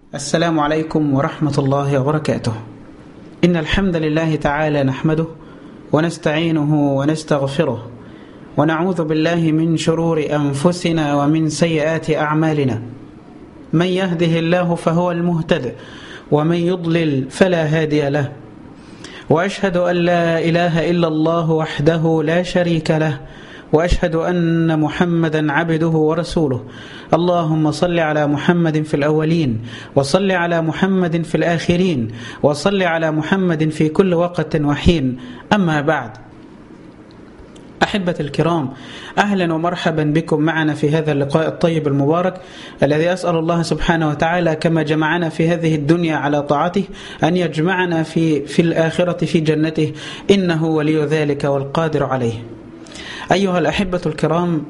السلام عليكم ورحمة الله وبركاته إن الحمد لله تعالى نحمده ونستعينه ونستغفره ونعوذ بالله من شرور أنفسنا ومن سيئات أعمالنا من يهده الله فهو المهتد ومن يضلل فلا هادي له وأشهد أن لا إله إلا الله وحده لا شريك له واشهد ان محمدا عبده ورسوله اللهم صل على محمد في الاولين وصل على محمد في الاخرين وصل على محمد في كل وقت وحين اما بعد احبه الكرام اهلا ومرحبا بكم معنا في هذا اللقاء الطيب المبارك الذي اسال الله سبحانه وتعالى كما جمعنا في هذه الدنيا على طاعته ان يجمعنا في في الاخره في جنته انه ولي ذلك والقادر عليه أيها الأحبة الكرام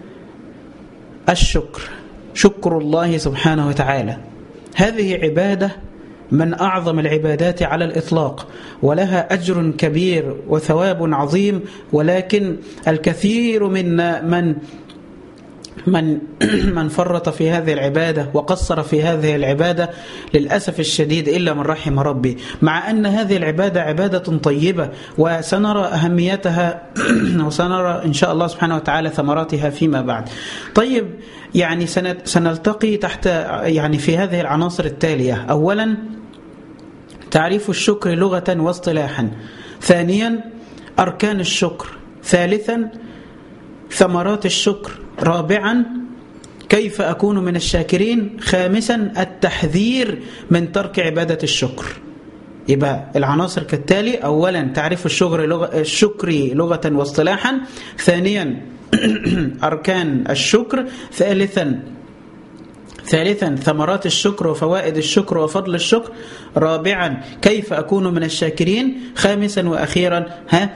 الشكر شكر الله سبحانه وتعالى هذه عبادة من أعظم العبادات على الإطلاق ولها أجر كبير وثواب عظيم ولكن الكثير منا من من من فرط في هذه العبادة وقصر في هذه العبادة للأسف الشديد إلا من رحم ربي مع أن هذه العبادة عبادة طيبة وسنرى أهميتها وسنرى إن شاء الله سبحانه وتعالى ثمراتها فيما بعد طيب يعني سنلتقي تحت يعني في هذه العناصر التالية أولا تعريف الشكر لغة واصطلاحا ثانيا أركان الشكر ثالثا ثمرات الشكر رابعا كيف أكون من الشاكرين خامسا التحذير من ترك عبادة الشكر يبقى العناصر كالتالي أولا تعريف الشكر لغة, الشكر لغة واصطلاحا ثانيا أركان الشكر ثالثا ثالثا ثمرات الشكر وفوائد الشكر وفضل الشكر رابعا كيف أكون من الشاكرين خامسا وأخيرا ها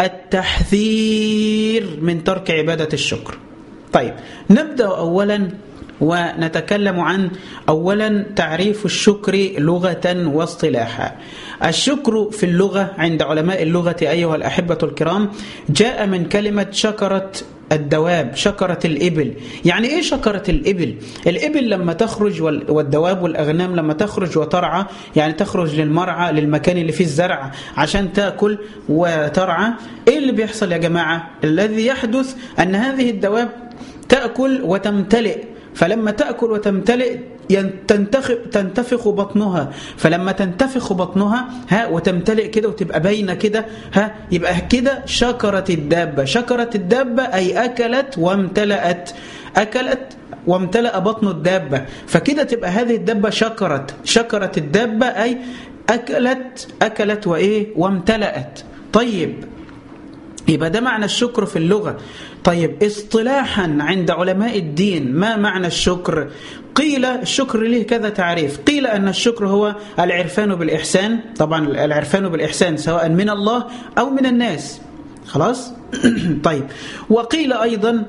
التحذير من ترك عبادة الشكر طيب نبدأ أولا ونتكلم عن أولا تعريف الشكر لغة واصطلاحا الشكر في اللغة عند علماء اللغة أيها الأحبة الكرام جاء من كلمة شكرت الدواب شكرة الإبل يعني إيه شكرة الإبل الإبل لما تخرج والدواب والأغنام لما تخرج وترعى يعني تخرج للمرعى للمكان اللي فيه الزرع عشان تأكل وترعى إيه اللي بيحصل يا جماعة الذي يحدث أن هذه الدواب تأكل وتمتلئ فلما تأكل وتمتلئ تنتخ تنتفخ بطنها فلما تنتفخ بطنها ها وتمتلئ كده وتبقى باينه كده ها يبقى كده شكرت الدابه شكرت الدابه اي اكلت وامتلأت اكلت وامتلأ بطن الدابه فكده تبقى هذه الدابه شكرت شكرت الدابه اي اكلت اكلت وايه وامتلأت طيب يبقى ده معنى الشكر في اللغة طيب اصطلاحا عند علماء الدين ما معنى الشكر قيل الشكر له كذا تعريف قيل أن الشكر هو العرفان بالإحسان طبعا العرفان بالإحسان سواء من الله أو من الناس خلاص طيب وقيل أيضا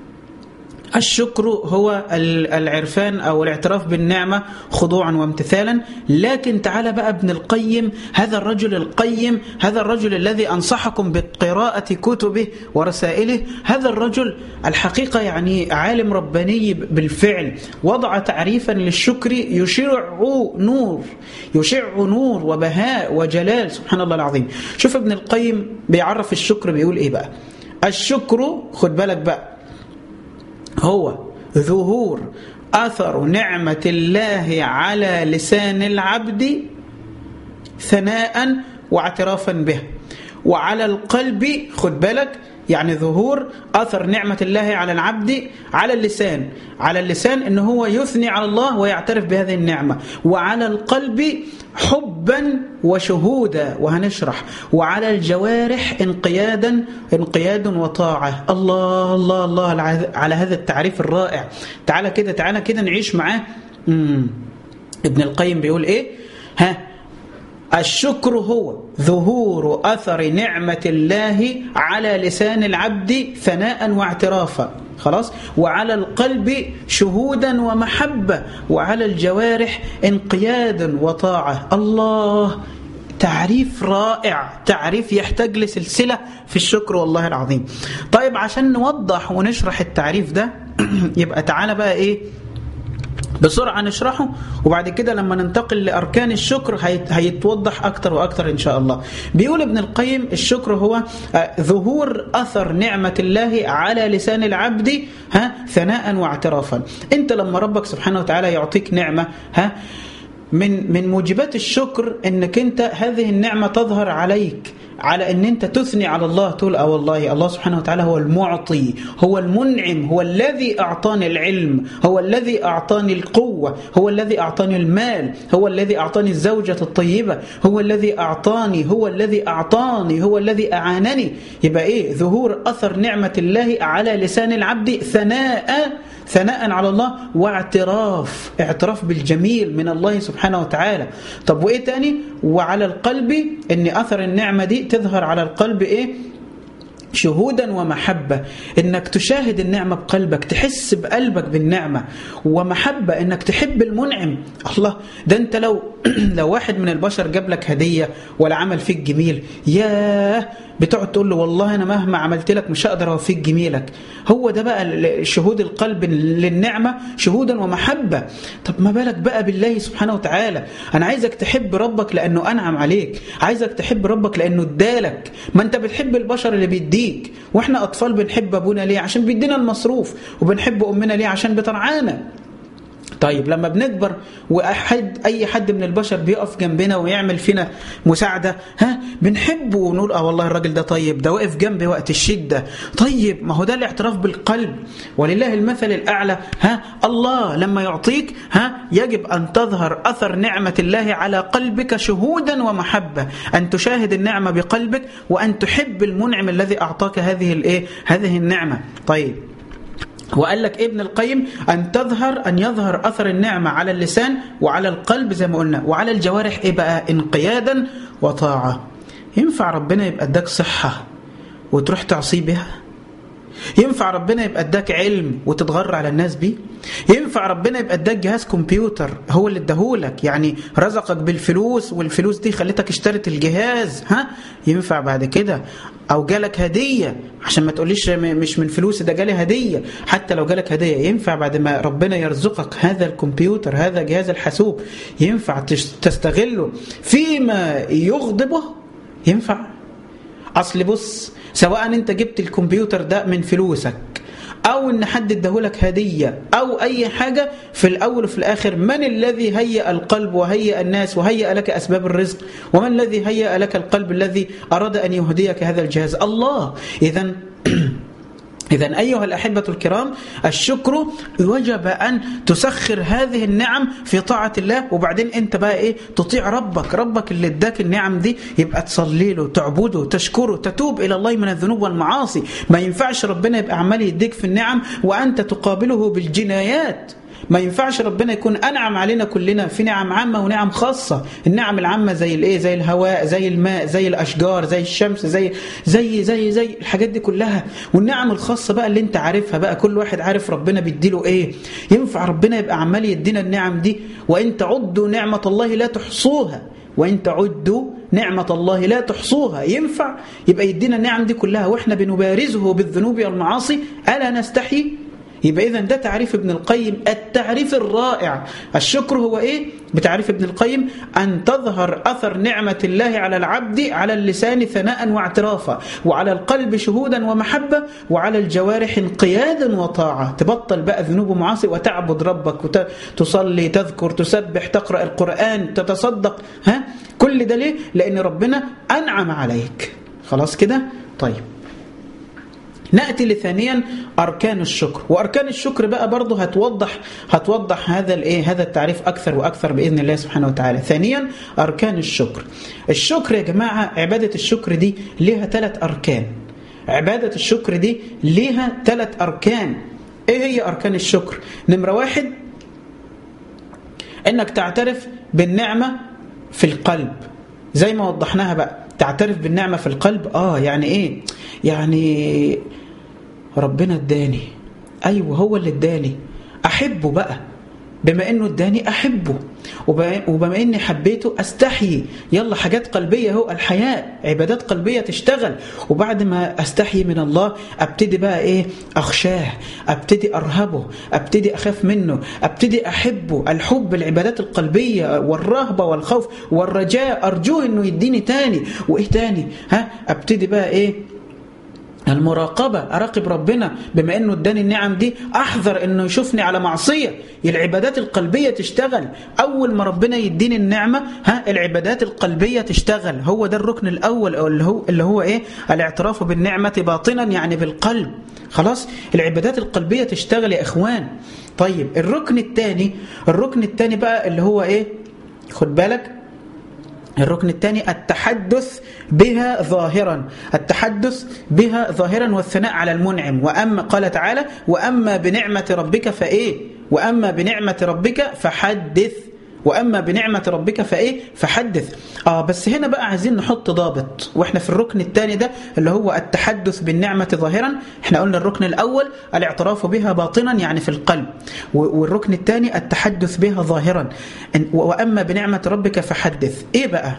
الشكر هو العرفان أو الاعتراف بالنعمة خضوعا وامتثالا لكن تعالى بقى ابن القيم هذا الرجل القيم هذا الرجل الذي أنصحكم بقراءة كتبه ورسائله هذا الرجل الحقيقة يعني عالم رباني بالفعل وضع تعريفا للشكر يشع نور يشع نور وبهاء وجلال سبحان الله العظيم شوف ابن القيم بيعرف الشكر بيقول ايه بقى الشكر خد بالك بقى هو ظهور اثر نعمه الله على لسان العبد ثناء واعترافا به وعلى القلب خد بالك يعني ظهور اثر نعمه الله على العبد على اللسان على اللسان ان هو يثني على الله ويعترف بهذه النعمه وعلى القلب حبا وشهودا وهنشرح وعلى الجوارح انقيادا انقياد وطاعه الله الله الله على هذا التعريف الرائع تعالى كده تعالى كده نعيش معاه ابن القيم بيقول ايه ها الشكر هو ظهور اثر نعمه الله على لسان العبد ثناء واعترافا خلاص وعلى القلب شهودا ومحبه وعلى الجوارح انقيادا وطاعه الله تعريف رائع تعريف يحتاج لسلسله في الشكر والله العظيم طيب عشان نوضح ونشرح التعريف ده يبقى تعالى بقى ايه بسرعة نشرحه وبعد كده لما ننتقل لأركان الشكر هيتوضح أكتر وأكتر إن شاء الله بيقول ابن القيم الشكر هو ظهور أثر نعمة الله على لسان العبد ها ثناء واعترافا أنت لما ربك سبحانه وتعالى يعطيك نعمة ها من من موجبات الشكر انك انت هذه النعمه تظهر عليك على ان انت تثني على الله تقول اه والله الله سبحانه وتعالى هو المعطي هو المنعم هو الذي اعطاني العلم هو الذي اعطاني القوه هو الذي اعطاني المال هو الذي اعطاني الزوجه الطيبه هو الذي اعطاني هو الذي اعطاني هو الذي اعانني يبقى ايه ظهور اثر نعمه الله على لسان العبد ثناء ثناء على الله واعتراف اعتراف بالجميل من الله سبحانه وتعالى طب وإيه تاني وعلى القلب أن أثر النعمة دي تظهر على القلب إيه شهودا ومحبة انك تشاهد النعمة بقلبك تحس بقلبك بالنعمة ومحبة انك تحب المنعم الله ده انت لو لو واحد من البشر جاب لك هدية ولا عمل فيك جميل ياه بتقعد تقول له والله انا مهما عملت لك مش هقدر اوفيك جميلك هو ده بقى شهود القلب للنعمه شهودا ومحبه طب ما بالك بقى بالله سبحانه وتعالى انا عايزك تحب ربك لانه انعم عليك عايزك تحب ربك لانه ادالك ما انت بتحب البشر اللي بيديك واحنا اطفال بنحب ابونا ليه عشان بيدينا المصروف وبنحب امنا ليه عشان بترعانا طيب لما بنكبر واحد اي حد من البشر بيقف جنبنا ويعمل فينا مساعده ها بنحبه ونقول اه والله الراجل ده طيب ده واقف جنبي وقت الشده طيب ما هو ده الاعتراف بالقلب ولله المثل الاعلى ها الله لما يعطيك ها يجب ان تظهر اثر نعمه الله على قلبك شهودا ومحبه ان تشاهد النعمه بقلبك وان تحب المنعم الذي اعطاك هذه الايه هذه النعمه طيب وقال لك ابن القيم أن تظهر أن يظهر أثر النعمة على اللسان وعلى القلب زي ما قلنا وعلى الجوارح إيه بقى انقيادا وطاعة ينفع ربنا يبقى اداك صحة وتروح تعصي بها ينفع ربنا يبقى اداك علم وتتغر على الناس بيه ينفع ربنا يبقى اداك جهاز كمبيوتر هو اللي اداهولك يعني رزقك بالفلوس والفلوس دي خلتك اشترت الجهاز ها ينفع بعد كده او جالك هديه عشان ما تقوليش مش من فلوس ده جالي هديه حتى لو جالك هديه ينفع بعد ما ربنا يرزقك هذا الكمبيوتر هذا جهاز الحاسوب ينفع تستغله فيما يغضبه ينفع اصل بص سواء انت جبت الكمبيوتر ده من فلوسك او ان حد اداهولك هديه او اي حاجه في الاول وفي الاخر من الذي هيأ القلب وهيأ الناس وهيأ لك اسباب الرزق ومن الذي هيأ لك القلب الذي اراد ان يهديك هذا الجهاز الله اذا إذا أيها الأحبة الكرام الشكر وجب أن تسخر هذه النعم في طاعة الله وبعدين أنت بقى إيه تطيع ربك ربك اللي اداك النعم دي يبقى تصلي له تعبده تشكره تتوب إلى الله من الذنوب والمعاصي ما ينفعش ربنا يبقى عمال يديك في النعم وأنت تقابله بالجنايات ما ينفعش ربنا يكون انعم علينا كلنا في نعم عامه ونعم خاصه النعم العامه زي الايه زي الهواء زي الماء زي الاشجار زي الشمس زي زي زي زي الحاجات دي كلها والنعم الخاصه بقى اللي انت عارفها بقى كل واحد عارف ربنا بيديله ايه ينفع ربنا يبقى عمال يدينا النعم دي وان تعدوا نعمه الله لا تحصوها وان تعدوا نعمة الله لا تحصوها ينفع يبقى يدينا النعم دي كلها واحنا بنبارزه بالذنوب والمعاصي ألا نستحي يبقى إذا ده تعريف ابن القيم التعريف الرائع الشكر هو إيه؟ بتعريف ابن القيم أن تظهر أثر نعمة الله على العبد على اللسان ثناء واعترافا وعلى القلب شهودا ومحبة وعلى الجوارح انقيادا وطاعة تبطل بقى ذنوب ومعاصي وتعبد ربك وتصلي تذكر تسبح تقرأ القرآن تتصدق ها كل ده ليه؟ لأن ربنا أنعم عليك خلاص كده؟ طيب ناتي لثانيا اركان الشكر واركان الشكر بقى برضه هتوضح هتوضح هذا الايه هذا التعريف اكثر واكثر باذن الله سبحانه وتعالى ثانيا اركان الشكر الشكر يا جماعه عباده الشكر دي ليها ثلاث اركان عباده الشكر دي ليها ثلاث اركان ايه هي اركان الشكر نمره واحد انك تعترف بالنعمه في القلب زي ما وضحناها بقى تعترف بالنعمة في القلب آه يعني إيه يعني ربنا اداني أيوه هو اللي اداني أحبه بقى بما انه اداني احبه وبما اني حبيته استحيي يلا حاجات قلبيه اهو الحياء عبادات قلبيه تشتغل وبعد ما استحيي من الله ابتدي بقى ايه اخشاه ابتدي ارهبه ابتدي اخاف منه ابتدي احبه الحب العبادات القلبيه والرهبه والخوف والرجاء ارجوه انه يديني تاني وايه تاني ها ابتدي بقى ايه المراقبة أراقب ربنا بما أنه اداني النعم دي أحذر أنه يشوفني على معصية العبادات القلبية تشتغل أول ما ربنا يديني النعمة ها العبادات القلبية تشتغل هو ده الركن الأول اللي هو, اللي هو إيه الاعتراف بالنعمة باطنا يعني بالقلب خلاص العبادات القلبية تشتغل يا إخوان طيب الركن الثاني الركن الثاني بقى اللي هو إيه خد بالك الركن الثاني التحدث بها ظاهرا التحدث بها ظاهرا والثناء على المنعم وأما قال تعالى وأما بنعمة ربك فإيه وأما بنعمة ربك فحدث وأما بنعمة ربك فإيه فحدث آه بس هنا بقى عايزين نحط ضابط وإحنا في الركن الثاني ده اللي هو التحدث بالنعمة ظاهرا إحنا قلنا الركن الأول الاعتراف بها باطنا يعني في القلب والركن الثاني التحدث بها ظاهرا وأما بنعمة ربك فحدث إيه بقى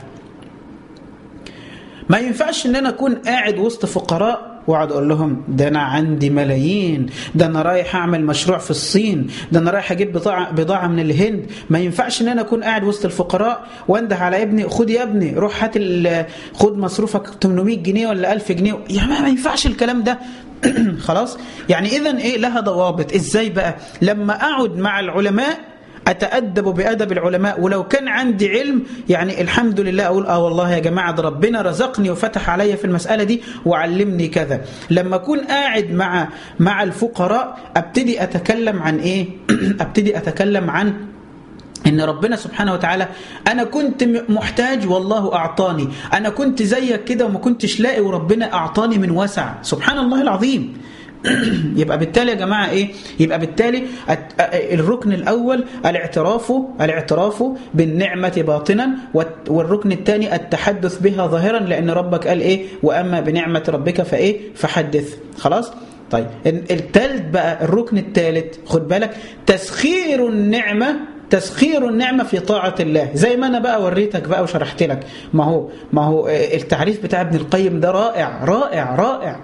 ما ينفعش ان انا اكون قاعد وسط فقراء واقعد اقول لهم ده انا عندي ملايين ده انا رايح اعمل مشروع في الصين ده انا رايح اجيب بضاعه بضاعه من الهند ما ينفعش ان انا اكون قاعد وسط الفقراء وانده على ابني خد يا ابني روح هات خد مصروفك 800 جنيه ولا 1000 جنيه يعني ما ينفعش الكلام ده خلاص يعني اذا ايه لها ضوابط ازاي بقى لما اقعد مع العلماء أتأدب بأدب العلماء ولو كان عندي علم يعني الحمد لله أقول آه والله يا جماعة ده ربنا رزقني وفتح علي في المسألة دي وعلمني كذا لما أكون قاعد مع مع الفقراء أبتدي أتكلم عن إيه أبتدي أتكلم عن ان ربنا سبحانه وتعالى انا كنت محتاج والله اعطاني انا كنت زيك كده وما كنتش لاقي وربنا اعطاني من وسع سبحان الله العظيم يبقى بالتالي يا جماعة إيه؟ يبقى بالتالي الركن الأول الاعتراف الاعتراف بالنعمة باطنا والركن الثاني التحدث بها ظاهرا لأن ربك قال إيه وأما بنعمة ربك فإيه فحدث خلاص طيب الثالث بقى الركن الثالث خد بالك تسخير النعمة تسخير النعمة في طاعة الله زي ما أنا بقى وريتك بقى وشرحت لك ما هو ما هو التعريف بتاع ابن القيم ده رائع رائع رائع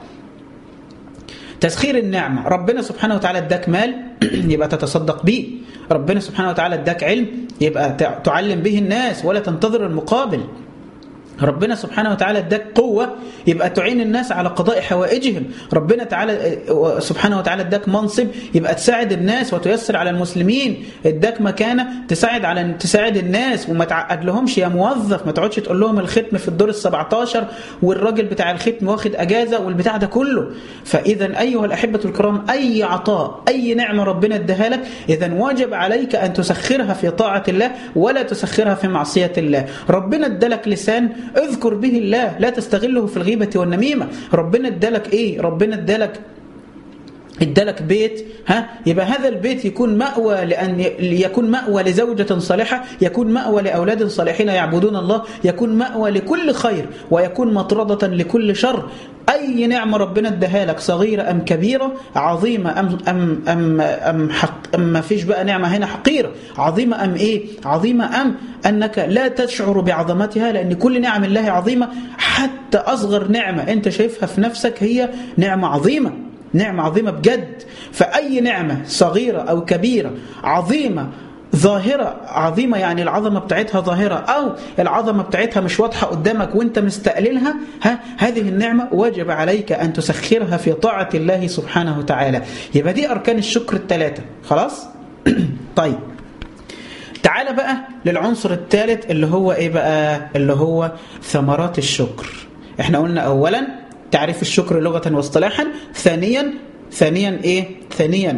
تسخير النعمة ربنا سبحانه وتعالى اداك مال يبقى تتصدق به ربنا سبحانه وتعالى اداك علم يبقى تعلم به الناس ولا تنتظر المقابل ربنا سبحانه وتعالى اداك قوة يبقى تعين الناس على قضاء حوائجهم ربنا تعالى سبحانه وتعالى اداك منصب يبقى تساعد الناس وتيسر على المسلمين اداك مكانة تساعد على تساعد الناس وما تعقد لهمش يا موظف ما تقعدش تقول لهم الختم في الدور ال17 والراجل بتاع الختم واخد اجازة والبتاع ده كله فاذا ايها الاحبة الكرام اي عطاء اي نعمة ربنا اداها لك اذا واجب عليك ان تسخرها في طاعة الله ولا تسخرها في معصية الله ربنا ادالك لسان اذكر به الله لا تستغله في الغيبة والنميمة ربنا ادالك ايه ربنا ادالك ادالك بيت ها يبقى هذا البيت يكون مأوى لأن يكون مأوى لزوجة صالحة يكون مأوى لأولاد صالحين يعبدون الله يكون مأوى لكل خير ويكون مطردة لكل شر أي نعمة ربنا اداها لك صغيرة أم كبيرة عظيمة أم أم أم أم, حق أم ما فيش بقى نعمة هنا حقيرة عظيمة أم إيه عظيمة أم أنك لا تشعر بعظمتها لأن كل نعم الله عظيمة حتى أصغر نعمة أنت شايفها في نفسك هي نعمة عظيمة نعمة عظيمة بجد فأي نعمة صغيرة أو كبيرة عظيمة ظاهرة عظيمة يعني العظمة بتاعتها ظاهرة أو العظمة بتاعتها مش واضحة قدامك وانت مستقللها ها هذه النعمة واجب عليك أن تسخرها في طاعة الله سبحانه وتعالى يبقى دي أركان الشكر الثلاثة خلاص؟ طيب تعال بقى للعنصر الثالث اللي هو ايه بقى اللي هو ثمرات الشكر احنا قلنا اولا تعريف الشكر لغة واصطلاحا ثانيا ثانيا ايه ثانيا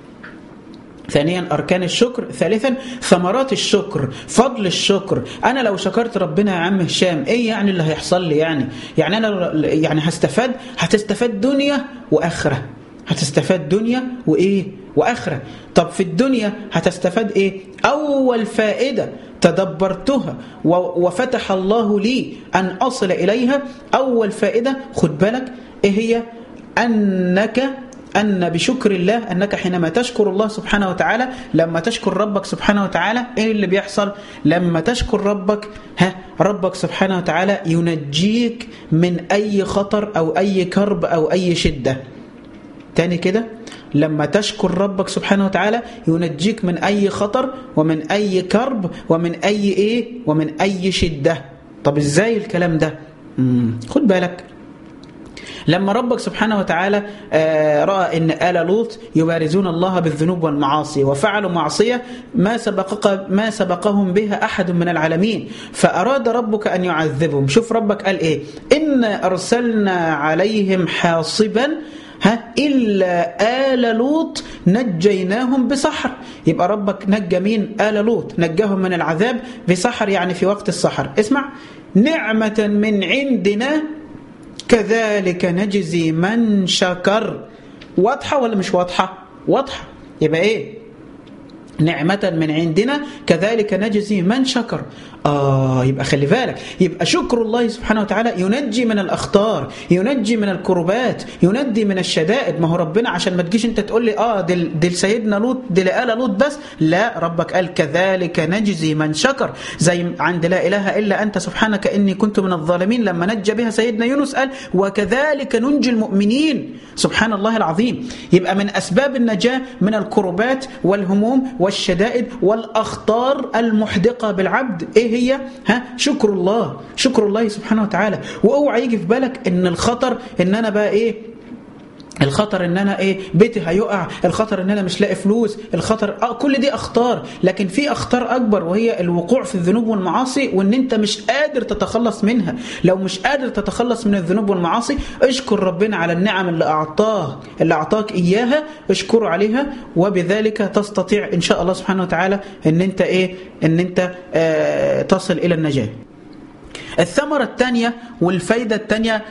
ثانيا أركان الشكر ثالثا ثمرات الشكر فضل الشكر أنا لو شكرت ربنا يا عم هشام إيه يعني اللي هيحصل لي يعني يعني أنا يعني هستفاد هتستفاد دنيا وآخرة هتستفاد دنيا وإيه وآخرة طب في الدنيا هتستفاد إيه أول فائدة تدبرتها وفتح الله لي أن أصل إليها أول فائدة خد بالك إيه هي أنك أن بشكر الله أنك حينما تشكر الله سبحانه وتعالى لما تشكر ربك سبحانه وتعالى إيه اللي بيحصل لما تشكر ربك ها ربك سبحانه وتعالى ينجيك من أي خطر أو أي كرب أو أي شدة تاني كده لما تشكر ربك سبحانه وتعالى ينجيك من أي خطر ومن أي كرب ومن أي إيه ومن أي شدة طب إزاي الكلام ده مم. خد بالك لما ربك سبحانه وتعالى رأى أن آل لوط يبارزون الله بالذنوب والمعاصي وفعلوا معصية ما, سبق ما سبقهم بها أحد من العالمين فأراد ربك أن يعذبهم شوف ربك قال إيه إن أرسلنا عليهم حاصبا ها إلا آل لوط نجيناهم بسحر يبقى ربك نجى مين آل لوط نجاهم من العذاب بسحر يعني في وقت السحر اسمع نعمة من عندنا كذلك نجزي من شكر واضحة ولا مش واضحة واضحة يبقى ايه نعمة من عندنا كذلك نجزي من شكر آه يبقى خلي بالك يبقى شكر الله سبحانه وتعالى ينجي من الأخطار ينجي من الكربات ينجي من الشدائد ما هو ربنا عشان ما تجيش انت تقول لي آه دي, دي سيدنا لوط دي لآل لوط بس لا ربك قال كذلك نجزي من شكر زي عند لا إله إلا أنت سبحانك إني كنت من الظالمين لما نجى بها سيدنا يونس قال وكذلك ننجي المؤمنين سبحان الله العظيم يبقى من أسباب النجاة من الكربات والهموم والشدائد والأخطار المحدقة بالعبد إيه هي؟ ها شكر الله شكر الله سبحانه وتعالى واوعى يجي في بالك ان الخطر ان انا بقى ايه الخطر ان انا ايه بيتي هيقع الخطر ان انا مش لاقي فلوس الخطر آه كل دي اخطار لكن في اخطار اكبر وهي الوقوع في الذنوب والمعاصي وان انت مش قادر تتخلص منها لو مش قادر تتخلص من الذنوب والمعاصي اشكر ربنا على النعم اللي اعطاه اللي اعطاك اياها اشكره عليها وبذلك تستطيع ان شاء الله سبحانه وتعالى ان انت ايه ان انت آه تصل الى النجاه الثمرة الثانية والفايدة الثانية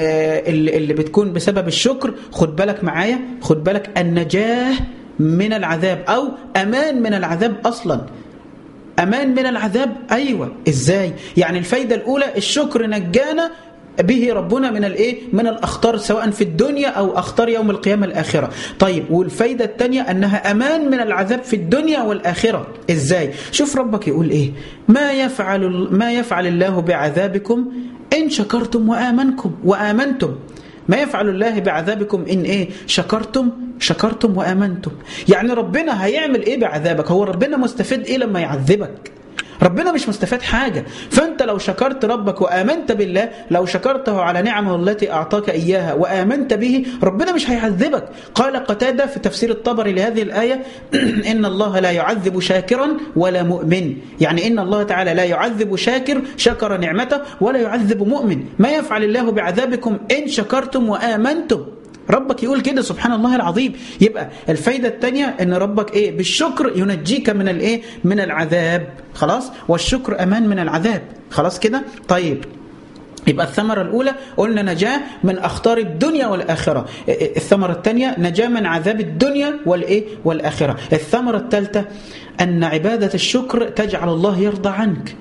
اللي بتكون بسبب الشكر خد بالك معايا خد بالك النجاة من العذاب أو أمان من العذاب أصلا أمان من العذاب أيوة إزاي يعني الفايدة الأولى الشكر نجانا به ربنا من الايه من الاخطار سواء في الدنيا او اخطار يوم القيامه الاخره طيب والفايده الثانيه انها امان من العذاب في الدنيا والاخره ازاي شوف ربك يقول ايه ما يفعل ما يفعل الله بعذابكم ان شكرتم وامنكم وامنتم ما يفعل الله بعذابكم إن إيه شكرتم شكرتم وآمنتم يعني ربنا هيعمل إيه بعذابك هو ربنا مستفيد إيه لما يعذبك ربنا مش مستفاد حاجة فأنت لو شكرت ربك وآمنت بالله لو شكرته على نعمه التي أعطاك إياها وآمنت به ربنا مش هيعذبك قال قتادة في تفسير الطبري لهذه الآية إن الله لا يعذب شاكرا ولا مؤمن يعني إن الله تعالى لا يعذب شاكر شكر نعمته ولا يعذب مؤمن ما يفعل الله بعذابكم إن شكرتم وآمنتم ربك يقول كده سبحان الله العظيم يبقى الفايدة الثانية ان ربك ايه بالشكر ينجيك من الايه من العذاب خلاص والشكر امان من العذاب خلاص كده طيب يبقى الثمرة الأولى قلنا نجاة من أخطار الدنيا والآخرة الثمرة الثانية نجاة من عذاب الدنيا والإيه والآخرة الثمرة الثالثة أن عبادة الشكر تجعل الله يرضى عنك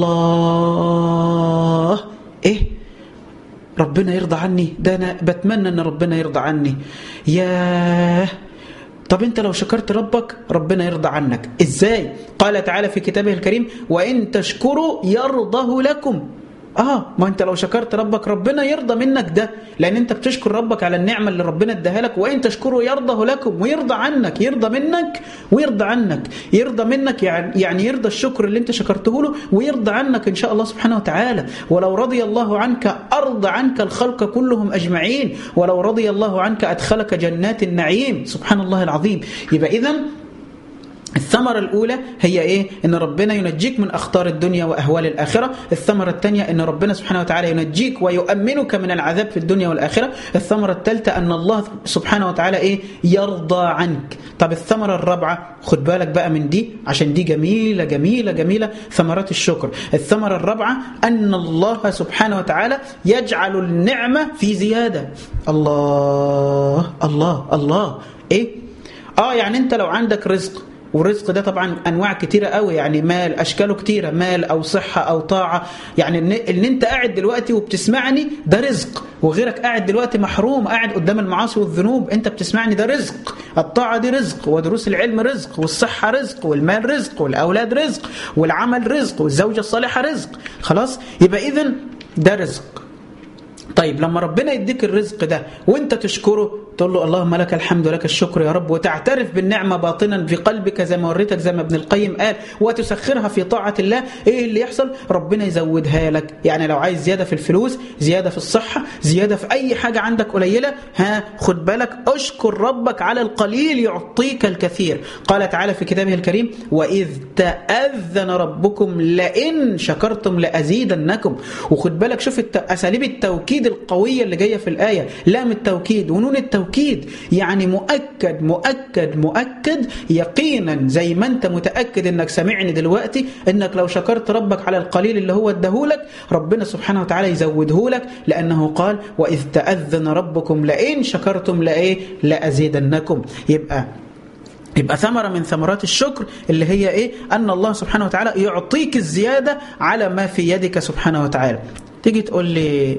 الله إيه ربنا يرضى عني ده أنا بتمنى أن ربنا يرضى عني ياه طب انت لو شكرت ربك ربنا يرضى عنك ازاي قال تعالى في كتابه الكريم وان تشكروا يرضه لكم اه ما انت لو شكرت ربك ربنا يرضى منك ده لان انت بتشكر ربك على النعمه اللي ربنا اداها لك وان تشكروا يرضه لكم ويرضى عنك يرضى منك ويرضى عنك يرضى منك يعني يعني يرضى الشكر اللي انت شكرته له ويرضى عنك ان شاء الله سبحانه وتعالى ولو رضي الله عنك ارضى عنك الخلق كلهم اجمعين ولو رضي الله عنك ادخلك جنات النعيم سبحان الله العظيم يبقى اذا الثمرة الأولى هي إيه؟ إن ربنا ينجيك من أخطار الدنيا وأهوال الآخرة الثمرة الثانية إن ربنا سبحانه وتعالى ينجيك ويؤمنك من العذاب في الدنيا والآخرة الثمرة الثالثة أن الله سبحانه وتعالى إيه؟ يرضى عنك طب الثمرة الرابعة خد بالك بقى من دي عشان دي جميلة جميلة جميلة ثمرات الشكر الثمرة الرابعة أن الله سبحانه وتعالى يجعل النعمة في زيادة الله الله الله إيه؟ آه يعني أنت لو عندك رزق والرزق ده طبعا انواع كتيره قوي يعني مال اشكاله كتيره مال او صحه او طاعه يعني ان, إن انت قاعد دلوقتي وبتسمعني ده رزق وغيرك قاعد دلوقتي محروم قاعد قدام المعاصي والذنوب انت بتسمعني ده رزق الطاعه دي رزق ودروس العلم رزق والصحه رزق والمال رزق والاولاد رزق والعمل رزق والزوجه الصالحه رزق خلاص يبقى اذا ده رزق طيب لما ربنا يديك الرزق ده وانت تشكره تقول له اللهم لك الحمد ولك الشكر يا رب وتعترف بالنعمة باطنا في قلبك زي ما وريتك زي ما ابن القيم قال وتسخرها في طاعة الله ايه اللي يحصل ربنا يزودها لك يعني لو عايز زيادة في الفلوس زيادة في الصحة زيادة في اي حاجة عندك قليلة ها خد بالك اشكر ربك على القليل يعطيك الكثير قال تعالى في كتابه الكريم وإذ تأذن ربكم لئن شكرتم لأزيدنكم وخد بالك شوف أساليب التوكيد القوية اللي جاية في الآية لام التوكيد ونون التوكيد يعني مؤكد مؤكد مؤكد يقينا زي ما انت متأكد انك سامعني دلوقتي انك لو شكرت ربك على القليل اللي هو اداهولك ربنا سبحانه وتعالى يزودهولك لأنه قال وإذ تأذن ربكم لئن شكرتم لإيه لأزيدنكم يبقى يبقى ثمرة من ثمرات الشكر اللي هي ايه ان الله سبحانه وتعالى يعطيك الزيادة على ما في يدك سبحانه وتعالى تيجي تقول لي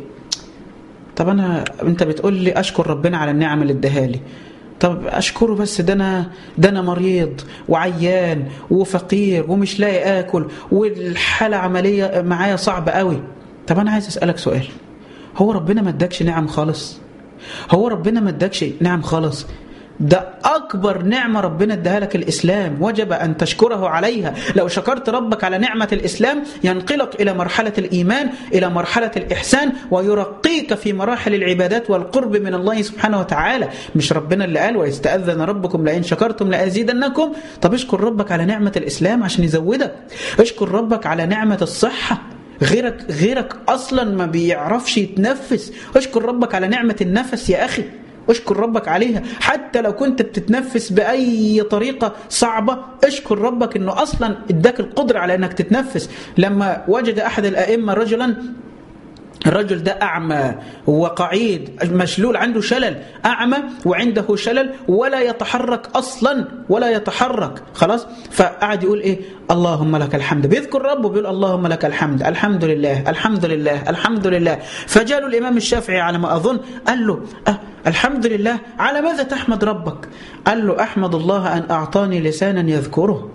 طب انا انت بتقول لي اشكر ربنا على النعم اللي اداها لي طب اشكره بس ده انا ده انا مريض وعيان وفقير ومش لاقي اكل والحاله عمليه معايا صعبه قوي طب انا عايز اسالك سؤال هو ربنا ما ادكش نعم خالص هو ربنا ما ادكش نعم خالص ده أكبر نعمة ربنا اداها لك الإسلام وجب أن تشكره عليها لو شكرت ربك على نعمة الإسلام ينقلك إلى مرحلة الإيمان إلى مرحلة الإحسان ويرقيك في مراحل العبادات والقرب من الله سبحانه وتعالى مش ربنا اللي قال ويستأذن ربكم لئن شكرتم لأزيدنكم طب اشكر ربك على نعمة الإسلام عشان يزودك اشكر ربك على نعمة الصحة غيرك غيرك اصلا ما بيعرفش يتنفس اشكر ربك على نعمه النفس يا اخي اشكر ربك عليها حتى لو كنت بتتنفس بأي طريقة صعبة اشكر ربك انه اصلا اداك القدرة على انك تتنفس لما وجد احد الائمة رجلا الرجل ده أعمى وقعيد مشلول عنده شلل أعمى وعنده شلل ولا يتحرك أصلا ولا يتحرك خلاص فقعد يقول إيه اللهم لك الحمد بيذكر ربه بيقول اللهم لك الحمد الحمد لله الحمد لله الحمد لله فجاء له الإمام الشافعي على ما أظن قال له أه الحمد لله على ماذا تحمد ربك قال له أحمد الله أن أعطاني لسانا يذكره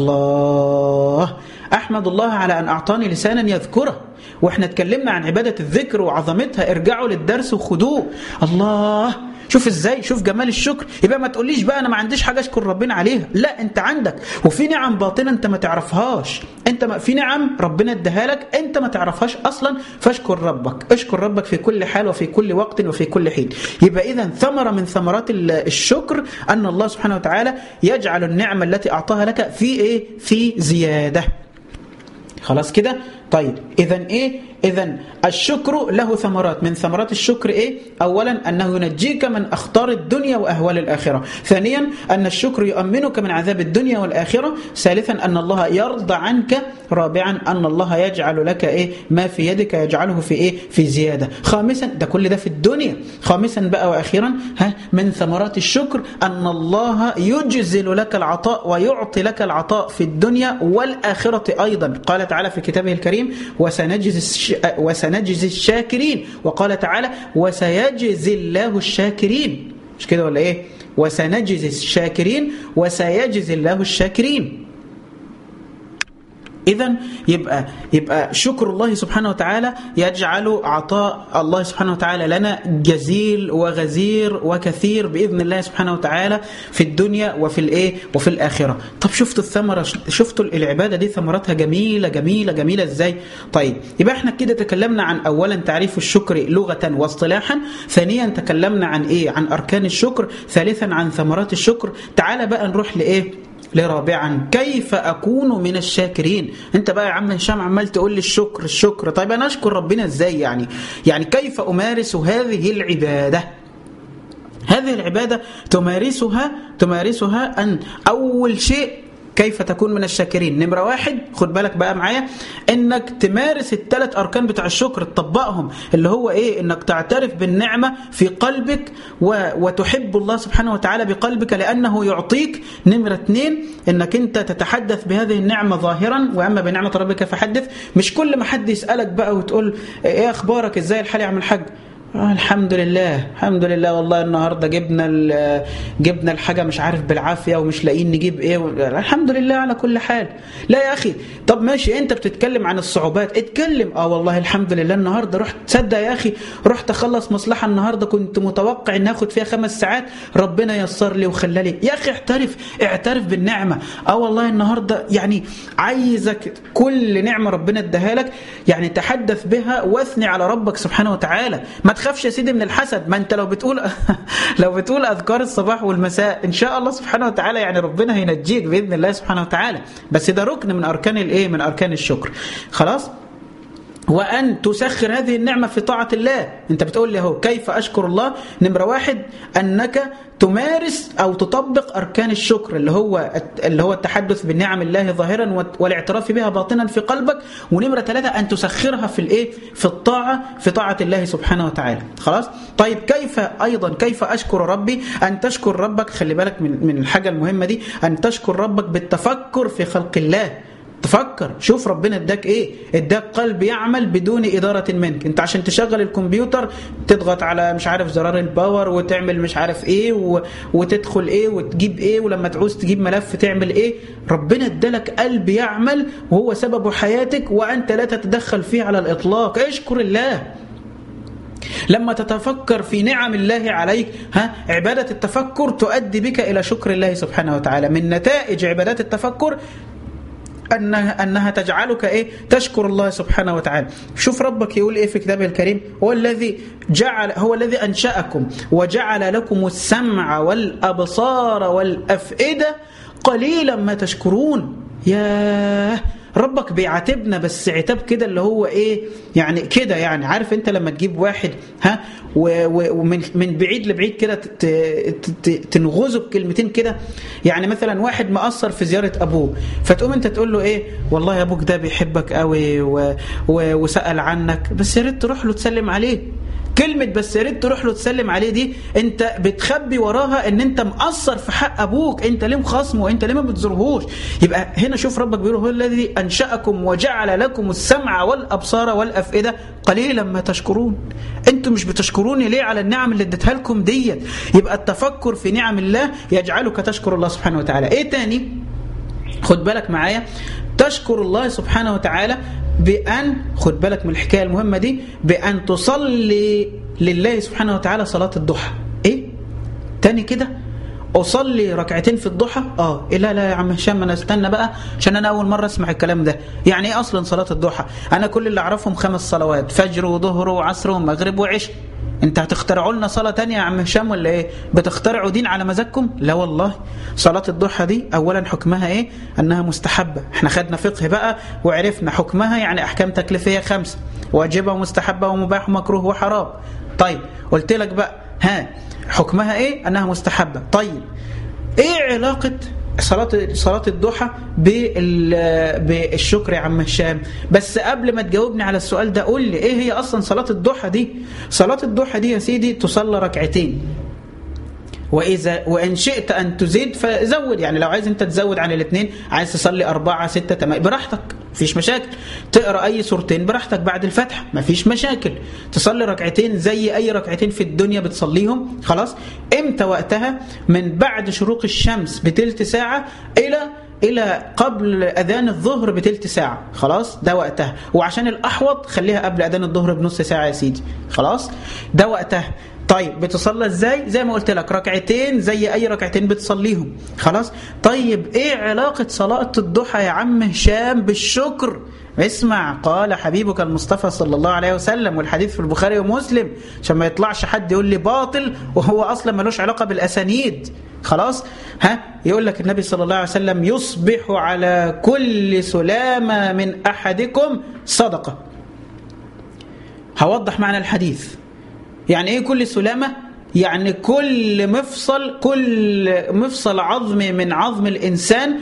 الله أحمد الله على أن أعطاني لسانا يذكره واحنا اتكلمنا عن عبادة الذكر وعظمتها ارجعوا للدرس وخدوه الله شوف ازاي شوف جمال الشكر يبقى ما تقوليش بقى انا ما عنديش حاجه اشكر ربنا عليها لا انت عندك وفي نعم باطنه انت ما تعرفهاش انت ما في نعم ربنا اداها لك انت ما تعرفهاش اصلا فاشكر ربك اشكر ربك في كل حال وفي كل وقت وفي كل حين يبقى اذا ثمره من ثمرات الشكر ان الله سبحانه وتعالى يجعل النعمه التي اعطاها لك في ايه في زياده خلاص كده طيب اذا ايه اذا الشكر له ثمرات من ثمرات الشكر ايه اولا انه ينجيك من اخطار الدنيا واهوال الاخره ثانيا ان الشكر يؤمنك من عذاب الدنيا والاخره ثالثا ان الله يرضى عنك رابعا ان الله يجعل لك ايه ما في يدك يجعله في ايه في زياده خامسا ده كل ده في الدنيا خامسا بقى واخيرا ها من ثمرات الشكر ان الله يجزل لك العطاء ويعطي لك العطاء في الدنيا والاخره ايضا قال تعالى في كتابه الكريم وسنجزي وسنجزي الشاكرين وقال تعالى وسيجزي الله الشاكرين مش كده ولا ايه وسنجزي الشاكرين وسيجزي الله الشاكرين إذا يبقى يبقى شكر الله سبحانه وتعالى يجعل عطاء الله سبحانه وتعالى لنا جزيل وغزير وكثير بإذن الله سبحانه وتعالى في الدنيا وفي الإيه وفي الآخرة طب شفتوا الثمرة شفتوا العبادة دي ثمرتها جميلة جميلة جميلة إزاي طيب يبقى احنا كده تكلمنا عن أولا تعريف الشكر لغة واصطلاحا ثانيا تكلمنا عن إيه عن أركان الشكر ثالثا عن ثمرات الشكر تعال بقى نروح لإيه لرابعا كيف أكون من الشاكرين أنت بقى يا عم هشام عمال تقول لي الشكر الشكر طيب أنا أشكر ربنا إزاي يعني يعني كيف أمارس هذه العبادة هذه العبادة تمارسها تمارسها أن أول شيء كيف تكون من الشاكرين نمرة واحد خد بالك بقى معايا انك تمارس الثلاث اركان بتاع الشكر تطبقهم اللي هو ايه انك تعترف بالنعمة في قلبك و... وتحب الله سبحانه وتعالى بقلبك لانه يعطيك نمرة اثنين انك انت تتحدث بهذه النعمة ظاهرا واما بنعمة ربك فحدث مش كل ما حد يسألك بقى وتقول ايه اخبارك ازاي الحال يا عم الحاج آه الحمد لله الحمد لله والله النهارده جبنا جبنا الحاجه مش عارف بالعافيه ومش لاقيين نجيب ايه الحمد لله على كل حال لا يا اخي طب ماشي انت بتتكلم عن الصعوبات اتكلم اه والله الحمد لله النهارده رحت تصدق يا اخي رحت اخلص مصلحه النهارده كنت متوقع ان اخد فيها خمس ساعات ربنا يسر لي وخلى لي يا اخي اعترف اعترف بالنعمه اه والله النهارده يعني عايزك كل نعمه ربنا اداها لك يعني تحدث بها واثني على ربك سبحانه وتعالى ما تخافش يا سيدي من الحسد ما انت لو بتقول لو بتقول اذكار الصباح والمساء ان شاء الله سبحانه وتعالى يعني ربنا هينجيك باذن الله سبحانه وتعالى بس ده ركن من اركان الايه من اركان الشكر خلاص وأن تسخر هذه النعمة في طاعة الله أنت بتقول لي اهو كيف أشكر الله نمرة واحد أنك تمارس أو تطبق أركان الشكر اللي هو اللي هو التحدث بالنعم الله ظاهرا والاعتراف بها باطنا في قلبك ونمرة ثلاثة أن تسخرها في الإيه في الطاعة في طاعة الله سبحانه وتعالى خلاص طيب كيف أيضا كيف أشكر ربي أن تشكر ربك خلي بالك من من الحاجة المهمة دي أن تشكر ربك بالتفكر في خلق الله تفكر شوف ربنا اداك ايه اداك قلب يعمل بدون اداره منك انت عشان تشغل الكمبيوتر تضغط على مش عارف زرار الباور وتعمل مش عارف ايه و... وتدخل ايه وتجيب ايه ولما تعوز تجيب ملف تعمل ايه ربنا ادالك قلب يعمل وهو سبب حياتك وانت لا تتدخل فيه على الاطلاق اشكر الله لما تتفكر في نعم الله عليك ها عبادة التفكر تؤدي بك إلى شكر الله سبحانه وتعالى من نتائج عبادات التفكر أنها, أنها تجعلك إيه تشكر الله سبحانه وتعالى شوف ربك يقول إيه في كتابه الكريم هو الذي جعل هو الذي أنشأكم وجعل لكم السمع والأبصار والأفئدة قليلا ما تشكرون ياه ربك بيعاتبنا بس عتاب كده اللي هو ايه يعني كده يعني عارف انت لما تجيب واحد ها ومن من بعيد لبعيد كده تنغزه بكلمتين كده يعني مثلا واحد مقصر في زياره ابوه فتقوم انت تقول له ايه والله يا ابوك ده بيحبك قوي وسال عنك بس يا ريت تروح له تسلم عليه كلمة بس يا ريت تروح له تسلم عليه دي انت بتخبي وراها ان انت مقصر في حق ابوك انت ليه مخاصمه انت ليه ما بتزورهوش يبقى هنا شوف ربك بيقول هو الذي انشأكم وجعل لكم السمع والابصار والافئدة قليلا ما تشكرون انتوا مش بتشكروني ليه على النعم اللي اديتها لكم ديت يبقى التفكر في نعم الله يجعلك تشكر الله سبحانه وتعالى ايه تاني خد بالك معايا تشكر الله سبحانه وتعالى بأن خد بالك من الحكاية المهمة دي بأن تصلي لله سبحانه وتعالى صلاة الضحى إيه؟ تاني كده أصلي ركعتين في الضحى آه إيه لا لا يا عم هشام أنا استنى بقى عشان أنا أول مرة أسمع الكلام ده يعني إيه أصلا صلاة الضحى أنا كل اللي أعرفهم خمس صلوات فجر وظهر وعصر ومغرب وعشاء انت هتخترعوا لنا صلاة تانية يا عم هشام ولا ايه بتخترعوا دين على مزاجكم لا والله صلاة الضحى دي اولا حكمها ايه انها مستحبة احنا خدنا فقه بقى وعرفنا حكمها يعني احكام تكليفية خمسة واجبة ومستحبة ومباح ومكروه وحرام طيب قلت لك بقى ها حكمها ايه انها مستحبة طيب ايه علاقة صلاة صلاة الضحى بالشكر يا عم هشام بس قبل ما تجاوبني على السؤال ده قول لي ايه هي اصلا صلاة الضحى دي صلاة الضحى دي يا سيدي تصلى ركعتين وإذا وإن شئت أن تزيد فزود يعني لو عايز أنت تزود عن الاثنين عايز تصلي أربعة ستة تمام براحتك مفيش مشاكل تقرأ أي سورتين براحتك بعد الفتح مفيش مشاكل تصلي ركعتين زي أي ركعتين في الدنيا بتصليهم خلاص إمتى وقتها من بعد شروق الشمس بتلت ساعة إلى إلى قبل أذان الظهر بتلت ساعة خلاص ده وقتها وعشان الأحوط خليها قبل أذان الظهر بنص ساعة يا سيدي خلاص ده وقتها طيب بتصلى ازاي زي ما قلت لك ركعتين زي اي ركعتين بتصليهم خلاص طيب ايه علاقة صلاة الضحى يا عم هشام بالشكر اسمع قال حبيبك المصطفى صلى الله عليه وسلم والحديث في البخاري ومسلم عشان ما يطلعش حد يقول لي باطل وهو اصلا ملوش علاقة بالاسانيد خلاص ها يقول لك النبي صلى الله عليه وسلم يصبح على كل سلامة من احدكم صدقة هوضح معنى الحديث يعني ايه كل سلامة يعني كل مفصل كل مفصل عظمي من عظم الإنسان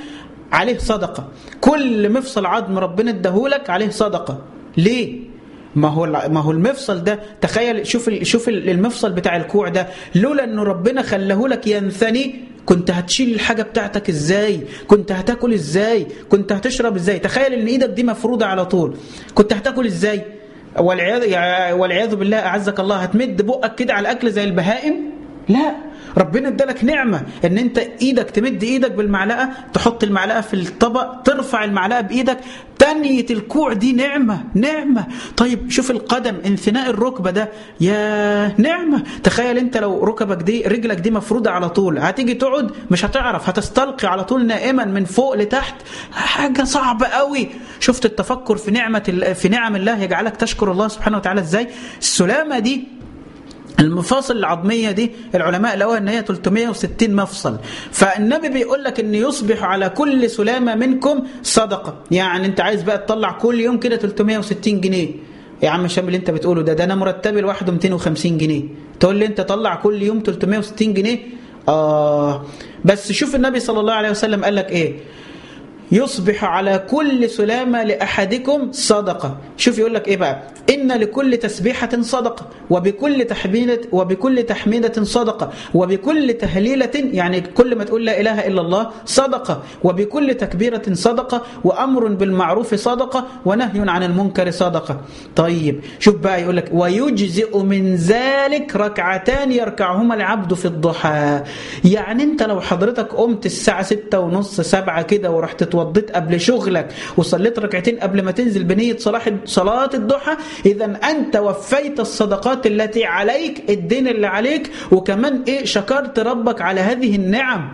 عليه صدقة كل مفصل عظم ربنا اداهولك عليه صدقة ليه ما هو ما هو المفصل ده تخيل شوف شوف المفصل بتاع الكوع ده لولا انه ربنا خلاه لك ينثني كنت هتشيل الحاجه بتاعتك ازاي كنت هتاكل ازاي كنت هتشرب ازاي تخيل ان ايدك دي مفروضه على طول كنت هتاكل ازاي والعياذ والعياذ بالله اعزك الله هتمد بقك كده على الاكل زي البهائم لا ربنا ادالك نعمة ان انت ايدك تمد ايدك بالمعلقة تحط المعلقة في الطبق ترفع المعلقة بايدك تنية الكوع دي نعمة نعمة طيب شوف القدم انثناء الركبة ده يا نعمة تخيل انت لو ركبك دي رجلك دي مفروضة على طول هتيجي تقعد مش هتعرف هتستلقي على طول نائما من فوق لتحت حاجة صعبة قوي شفت التفكر في نعمة في نعم الله يجعلك تشكر الله سبحانه وتعالى ازاي السلامة دي المفاصل العظمية دي العلماء لقوها ان هي 360 مفصل فالنبي بيقول لك ان يصبح على كل سلامة منكم صدقة يعني انت عايز بقى تطلع كل يوم كده 360 جنيه يا عم الشام اللي انت بتقوله ده ده انا مرتبي لوحده 250 جنيه تقول لي انت طلع كل يوم 360 جنيه اه بس شوف النبي صلى الله عليه وسلم قال لك ايه يصبح على كل سلامة لأحدكم صدقة شوف يقول لك إيه بقى إن لكل تسبيحة صدقة وبكل تحميدة وبكل تحميدة صدقة وبكل تهليلة يعني كل ما تقول لا إله إلا الله صدقة وبكل تكبيرة صدقة وأمر بالمعروف صدقة ونهي عن المنكر صدقة طيب شوف بقى يقول لك ويجزئ من ذلك ركعتان يركعهما العبد في الضحى يعني أنت لو حضرتك قمت الساعة ستة ونص سبعة كده ورحت اتوضيت قبل شغلك وصليت ركعتين قبل ما تنزل بنية صلاح صلاة الضحى إذا أنت وفيت الصدقات التي عليك الدين اللي عليك وكمان إيه شكرت ربك على هذه النعم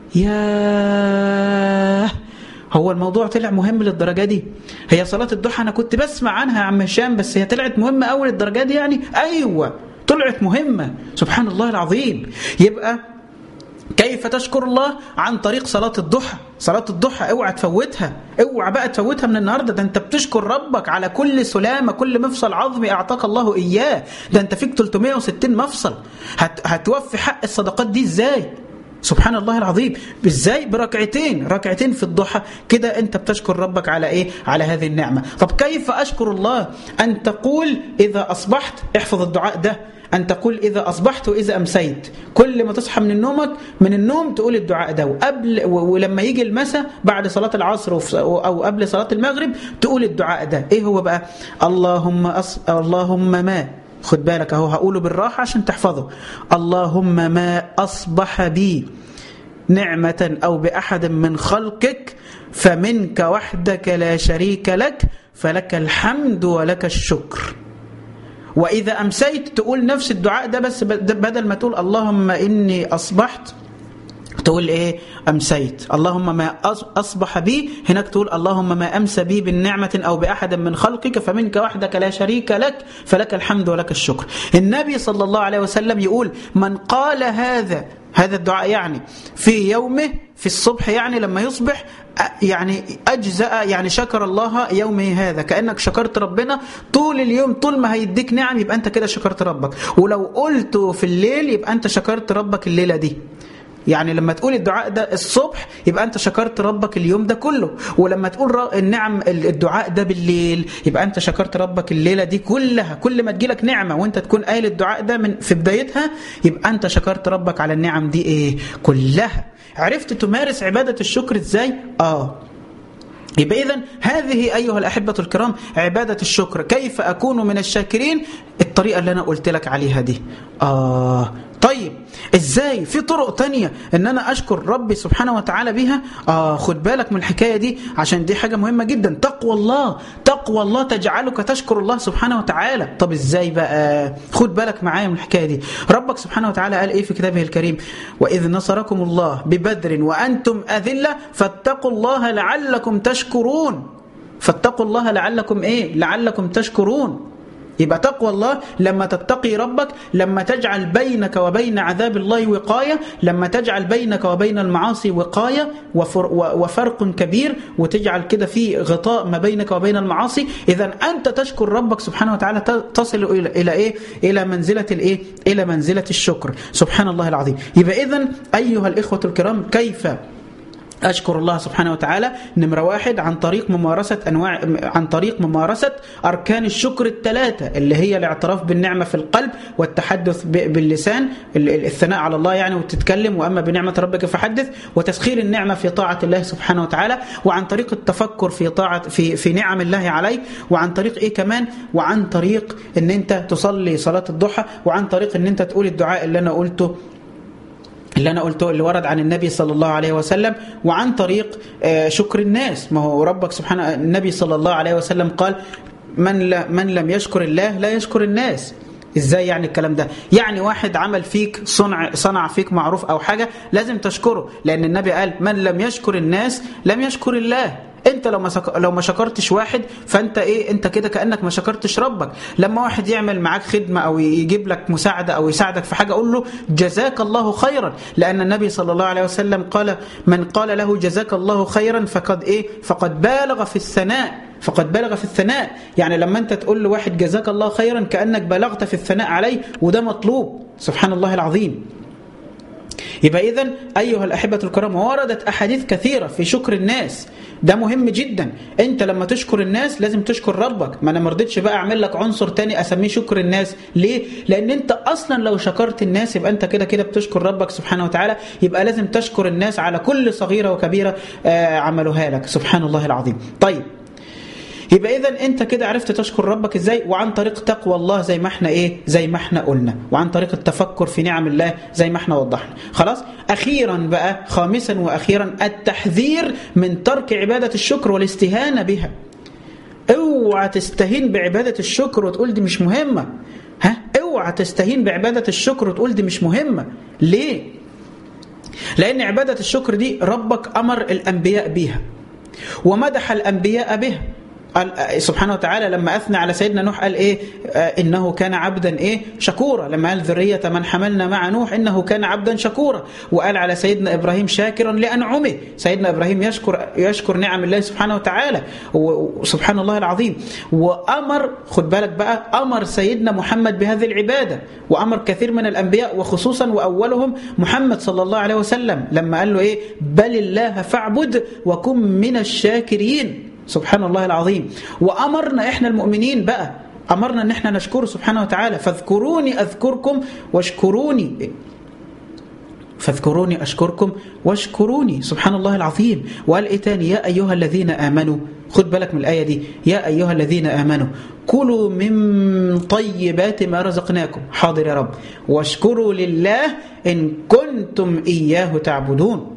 يا هو الموضوع طلع مهم للدرجة دي هي صلاة الضحى أنا كنت بسمع عنها يا عم هشام بس هي طلعت مهمة أول الدرجة دي يعني أيوة طلعت مهمة سبحان الله العظيم يبقى كيف تشكر الله عن طريق صلاة الضحى صلاة الضحى اوعى تفوتها اوعى بقى تفوتها من النهاردة ده انت بتشكر ربك على كل سلامة كل مفصل عظمي اعطاك الله اياه ده انت فيك 360 مفصل هت هتوفي حق الصدقات دي ازاي سبحان الله العظيم ازاي بركعتين ركعتين في الضحى كده انت بتشكر ربك على ايه على هذه النعمة طب كيف اشكر الله ان تقول اذا اصبحت احفظ الدعاء ده أن تقول إذا أصبحت وإذا أمسيت كل ما تصحى من نومك من النوم تقول الدعاء ده وقبل ولما يجي المساء بعد صلاة العصر أو قبل صلاة المغرب تقول الدعاء ده إيه هو بقى اللهم أص... اللهم ما خد بالك اهو هقوله بالراحة عشان تحفظه اللهم ما أصبح بي نعمة أو بأحد من خلقك فمنك وحدك لا شريك لك فلك الحمد ولك الشكر وإذا أمسيت تقول نفس الدعاء ده بس بدل ما تقول اللهم إني أصبحت تقول ايه امسيت اللهم ما اصبح بي هناك تقول اللهم ما امسى بي بالنعمه او باحد من خلقك فمنك وحدك لا شريك لك فلك الحمد ولك الشكر النبي صلى الله عليه وسلم يقول من قال هذا هذا الدعاء يعني في يومه في الصبح يعني لما يصبح يعني أجزأ يعني شكر الله يومه هذا كأنك شكرت ربنا طول اليوم طول ما هيديك نعم يبقى أنت كده شكرت ربك ولو قلت في الليل يبقى أنت شكرت ربك الليلة دي يعني لما تقول الدعاء ده الصبح يبقى أنت شكرت ربك اليوم ده كله ولما تقول النعم الدعاء ده بالليل يبقى أنت شكرت ربك الليلة دي كلها كل ما تجيلك نعمة وأنت تكون قايل الدعاء ده من في بدايتها يبقى أنت شكرت ربك على النعم دي إيه كلها عرفت تمارس عبادة الشكر إزاي آه يبقى إذن هذه أيها الأحبة الكرام عبادة الشكر كيف أكون من الشاكرين الطريقة اللي أنا قلت لك عليها دي آه طيب ازاي في طرق تانية ان انا اشكر ربي سبحانه وتعالى بيها اه خد بالك من الحكاية دي عشان دي حاجة مهمة جدا تقوى الله تقوى الله تجعلك تشكر الله سبحانه وتعالى طب ازاي بقى خد بالك معايا من الحكاية دي ربك سبحانه وتعالى قال ايه في كتابه الكريم واذ نصركم الله ببدر وانتم اذلة فاتقوا الله لعلكم تشكرون فاتقوا الله لعلكم ايه لعلكم تشكرون يبقى تقوى الله لما تتقي ربك لما تجعل بينك وبين عذاب الله وقاية لما تجعل بينك وبين المعاصي وقاية وفرق كبير وتجعل كده في غطاء ما بينك وبين المعاصي إذا أنت تشكر ربك سبحانه وتعالى تصل إلى إلى إيه؟ إلى منزلة الإيه؟ إلى منزلة الشكر سبحان الله العظيم يبقى إذا أيها الإخوة الكرام كيف أشكر الله سبحانه وتعالى نمرة واحد عن طريق ممارسة أنواع عن طريق ممارسة أركان الشكر الثلاثة اللي هي الاعتراف بالنعمة في القلب والتحدث باللسان الثناء على الله يعني وتتكلم وأما بنعمة ربك فحدث وتسخير النعمة في طاعة الله سبحانه وتعالى وعن طريق التفكر في طاعة في في نعم الله عليه وعن طريق إيه كمان وعن طريق إن أنت تصلي صلاة الضحى وعن طريق إن أنت تقول الدعاء اللي أنا قلته اللي أنا قلته اللي ورد عن النبي صلى الله عليه وسلم وعن طريق شكر الناس ما هو ربك سبحانه النبي صلى الله عليه وسلم قال من, من لم يشكر الله لا يشكر الناس ازاي يعني الكلام ده يعني واحد عمل فيك صنع صنع فيك معروف او حاجه لازم تشكره لان النبي قال من لم يشكر الناس لم يشكر الله انت لو ما سك... لو ما شكرتش واحد فانت ايه انت كده كانك ما شكرتش ربك لما واحد يعمل معاك خدمه او يجيب لك مساعده او يساعدك في حاجه قول له جزاك الله خيرا لان النبي صلى الله عليه وسلم قال من قال له جزاك الله خيرا فقد ايه فقد بالغ في الثناء فقد بلغ في الثناء يعني لما انت تقول لواحد جزاك الله خيرا كانك بلغت في الثناء عليه وده مطلوب سبحان الله العظيم يبقى إذا أيها الأحبة الكرام وردت أحاديث كثيرة في شكر الناس ده مهم جدا أنت لما تشكر الناس لازم تشكر ربك ما أنا مرضتش بقى أعمل لك عنصر تاني أسميه شكر الناس ليه؟ لأن أنت أصلا لو شكرت الناس يبقى أنت كده كده بتشكر ربك سبحانه وتعالى يبقى لازم تشكر الناس على كل صغيرة وكبيرة عملوها لك سبحان الله العظيم طيب يبقى اذا انت كده عرفت تشكر ربك ازاي وعن طريق تقوى الله زي ما احنا ايه زي ما احنا قلنا وعن طريق التفكر في نعم الله زي ما احنا وضحنا خلاص اخيرا بقى خامسا واخيرا التحذير من ترك عباده الشكر والاستهانه بها اوعى تستهين بعباده الشكر وتقول دي مش مهمه ها اوعى تستهين بعباده الشكر وتقول دي مش مهمه ليه لان عباده الشكر دي ربك امر الانبياء بيها ومدح الانبياء بها قال سبحانه وتعالى لما أثنى على سيدنا نوح قال إيه آه إنه كان عبدا إيه شكورا لما قال ذرية من حملنا مع نوح إنه كان عبدا شكورا وقال على سيدنا إبراهيم شاكرا لأنعمه سيدنا إبراهيم يشكر يشكر نعم الله سبحانه وتعالى وسبحان الله العظيم وأمر خد بالك بقى أمر سيدنا محمد بهذه العبادة وأمر كثير من الأنبياء وخصوصا وأولهم محمد صلى الله عليه وسلم لما قال له إيه بل الله فاعبد وكن من الشاكرين سبحان الله العظيم وأمرنا إحنا المؤمنين بقى أمرنا أن إحنا نشكره سبحانه وتعالى فاذكروني أذكركم واشكروني فاذكروني أشكركم واشكروني سبحان الله العظيم وقال إيه تاني يا أيها الذين آمنوا خد بالك من الآية دي يا أيها الذين آمنوا كلوا من طيبات ما رزقناكم حاضر يا رب واشكروا لله إن كنتم إياه تعبدون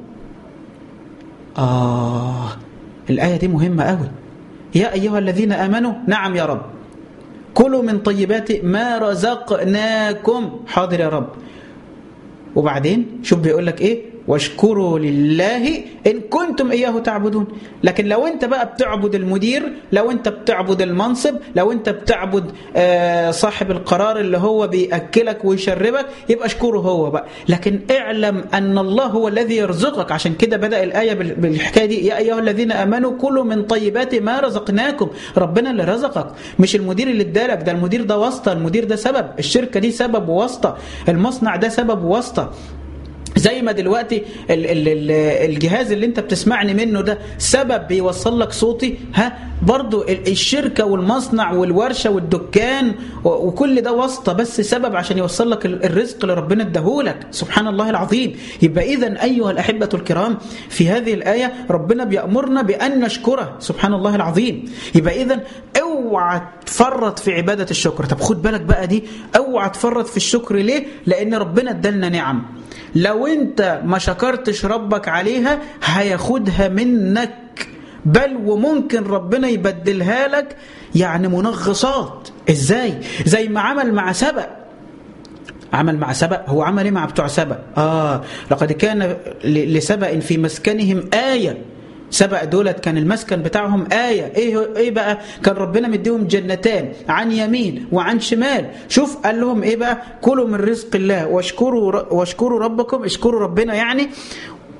آه الآية دي مهمة قوي يا أيها الذين آمنوا نعم يا رب كلوا من طيبات ما رزقناكم حاضر يا رب وبعدين شوف بيقول لك ايه واشكروا لله إن كنتم إياه تعبدون لكن لو أنت بقى بتعبد المدير لو أنت بتعبد المنصب لو أنت بتعبد صاحب القرار اللي هو بيأكلك ويشربك يبقى اشكره هو بقى لكن اعلم أن الله هو الذي يرزقك عشان كده بدأ الآية بالحكاية دي يا أيها الذين آمنوا كلوا من طيبات ما رزقناكم ربنا اللي رزقك مش المدير اللي ادالك ده المدير ده واسطة المدير ده سبب الشركة دي سبب وواسطة المصنع ده سبب وواسطة زي ما دلوقتي ال ال ال الجهاز اللي انت بتسمعني منه ده سبب بيوصل لك صوتي ها برضو الشركة والمصنع والورشة والدكان وكل ده واسطة بس سبب عشان يوصل لك الرزق اللي ربنا اداهولك سبحان الله العظيم يبقى إذا أيها الأحبة الكرام في هذه الآية ربنا بيأمرنا بأن نشكره سبحان الله العظيم يبقى إذا اوعى تفرط في عبادة الشكر طب خد بالك بقى دي اوعى تفرط في الشكر ليه لأن ربنا ادالنا نعم لو انت ما شكرتش ربك عليها هياخدها منك بل وممكن ربنا يبدلها لك يعني منغصات ازاي زي ما عمل مع سبأ عمل مع سبأ هو عمل ايه مع بتوع سبأ اه لقد كان لسبأ في مسكنهم آية سبق دولت كان المسكن بتاعهم آية إيه, إيه بقى كان ربنا مديهم جنتان عن يمين وعن شمال شوف قال لهم إيه بقى كلوا من رزق الله واشكروا, واشكروا ربكم اشكروا ربنا يعني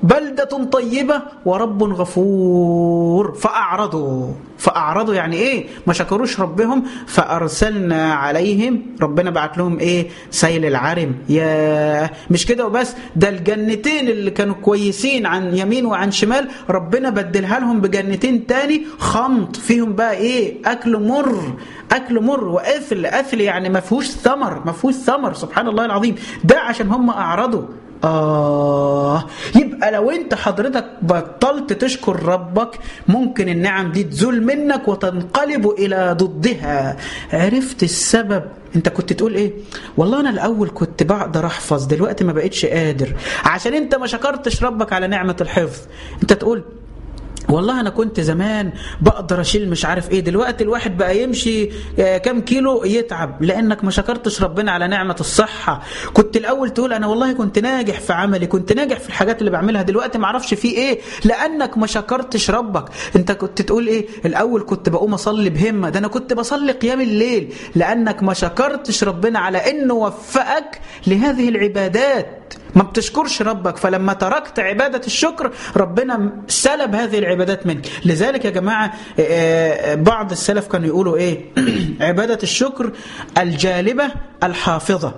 بلدة طيبة ورب غفور فأعرضوا فأعرضوا يعني إيه ما شكروش ربهم فأرسلنا عليهم ربنا بعت لهم إيه سيل العرم يا مش كده وبس ده الجنتين اللي كانوا كويسين عن يمين وعن شمال ربنا بدلها لهم بجنتين تاني خمط فيهم بقى إيه أكل مر أكل مر وأثل أثل يعني ما فيهوش ثمر ما فيهوش ثمر سبحان الله العظيم ده عشان هم أعرضوا آه يبقى لو أنت حضرتك بطلت تشكر ربك ممكن النعم دي تزول منك وتنقلب إلى ضدها عرفت السبب انت كنت تقول ايه والله انا الاول كنت بقدر احفظ دلوقتي ما بقتش قادر عشان انت ما شكرتش ربك على نعمة الحفظ انت تقول والله انا كنت زمان بقدر اشيل مش عارف ايه دلوقتي الواحد بقى يمشي كام كيلو يتعب لانك ما شكرتش ربنا على نعمه الصحه كنت الاول تقول انا والله كنت ناجح في عملي كنت ناجح في الحاجات اللي بعملها دلوقتي ما اعرفش في ايه لانك ما شكرتش ربك انت كنت تقول ايه الاول كنت بقوم اصلي بهمه ده انا كنت بصلي قيام الليل لانك ما شكرتش ربنا على انه وفقك لهذه العبادات ما بتشكرش ربك فلما تركت عبادة الشكر ربنا سلب هذه العبادات منك لذلك يا جماعة بعض السلف كانوا يقولوا ايه عبادة الشكر الجالبة الحافظة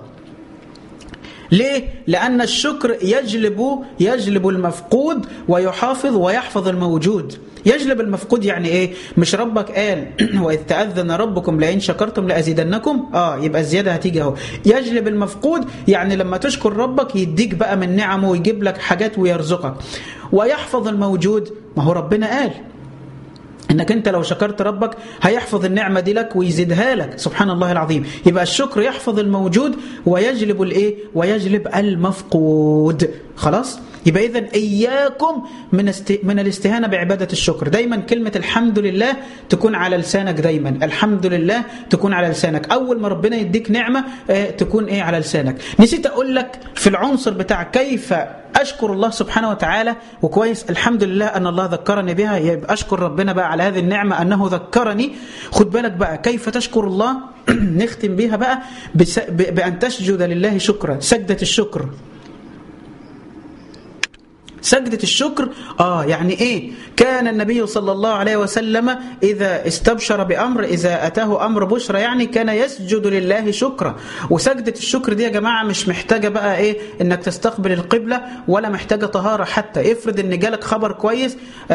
ليه؟ لأن الشكر يجلب يجلب المفقود ويحافظ ويحفظ الموجود يجلب المفقود يعني ايه مش ربك قال واذ تاذن ربكم لئن شكرتم لازيدنكم اه يبقى الزياده هتيجي اهو يجلب المفقود يعني لما تشكر ربك يديك بقى من نعمه ويجيب لك حاجات ويرزقك ويحفظ الموجود ما هو ربنا قال انك انت لو شكرت ربك هيحفظ النعمة دي لك ويزيدها لك سبحان الله العظيم يبقى الشكر يحفظ الموجود ويجلب الايه ويجلب المفقود خلاص يبقى اذا اياكم من است... من الاستهانه بعباده الشكر دايما كلمه الحمد لله تكون على لسانك دايما الحمد لله تكون على لسانك اول ما ربنا يديك نعمه اه تكون ايه على لسانك نسيت اقول لك في العنصر بتاع كيف اشكر الله سبحانه وتعالى وكويس الحمد لله ان الله ذكرني بها يبقى اشكر ربنا بقى على هذه النعمه انه ذكرني خد بالك بقى كيف تشكر الله نختم بيها بقى بس... ب... بان تسجد لله شكرا سجده الشكر سجدة الشكر آه يعني إيه كان النبي صلى الله عليه وسلم إذا استبشر بأمر إذا أتاه أمر بشرى يعني كان يسجد لله شكرا وسجدة الشكر دي يا جماعة مش محتاجة بقى إيه إنك تستقبل القبلة ولا محتاجة طهارة حتى افرض إن جالك خبر كويس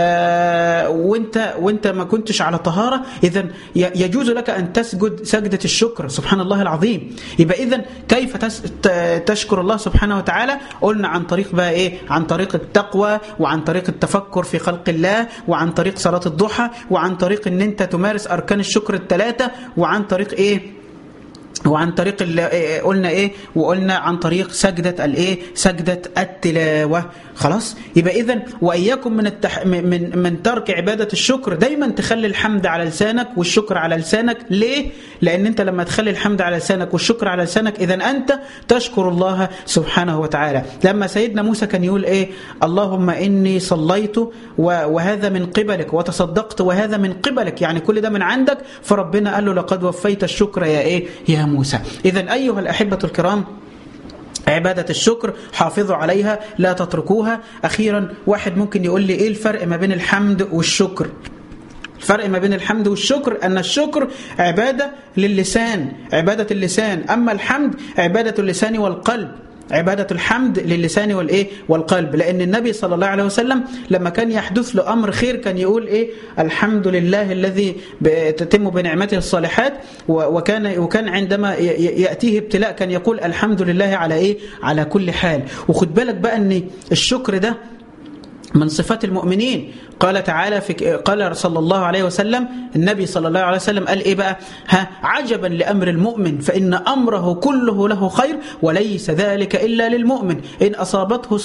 آه وانت وانت ما كنتش على طهارة إذا يجوز لك أن تسجد سجدة الشكر سبحان الله العظيم يبقى إذا كيف تشكر الله سبحانه وتعالى قلنا عن طريق بقى إيه عن طريق التقوى وعن طريق التفكر في خلق الله وعن طريق صلاة الضحى وعن طريق ان انت تمارس اركان الشكر الثلاثة وعن طريق ايه وعن طريق اللي قلنا ايه وقلنا عن طريق سجدة الايه سجدة التلاوة خلاص يبقى اذا واياكم من التح... من من ترك عبادة الشكر دايما تخلي الحمد على لسانك والشكر على لسانك ليه لان انت لما تخلي الحمد على لسانك والشكر على لسانك اذا انت تشكر الله سبحانه وتعالى لما سيدنا موسى كان يقول ايه اللهم اني صليت وهذا من قبلك وتصدقت وهذا من قبلك يعني كل ده من عندك فربنا قال له لقد وفيت الشكر يا ايه يا موسى إذا أيها الأحبة الكرام عبادة الشكر حافظوا عليها لا تتركوها أخيرا واحد ممكن يقول لي إيه الفرق ما بين الحمد والشكر الفرق ما بين الحمد والشكر أن الشكر عبادة للسان عبادة اللسان أما الحمد عبادة اللسان والقلب عبادة الحمد للسان والإيه والقلب لأن النبي صلى الله عليه وسلم لما كان يحدث له أمر خير كان يقول إيه الحمد لله الذي تتم بنعمته الصالحات وكان وكان عندما يأتيه ابتلاء كان يقول الحمد لله على إيه على كل حال وخد بالك بقى أن الشكر ده من صفات المؤمنين قال تعالى في قال صلى الله عليه وسلم النبي صلى الله عليه وسلم قال ايه بقى ها عجبا لامر المؤمن فان امره كله له خير وليس ذلك الا للمؤمن ان اصابته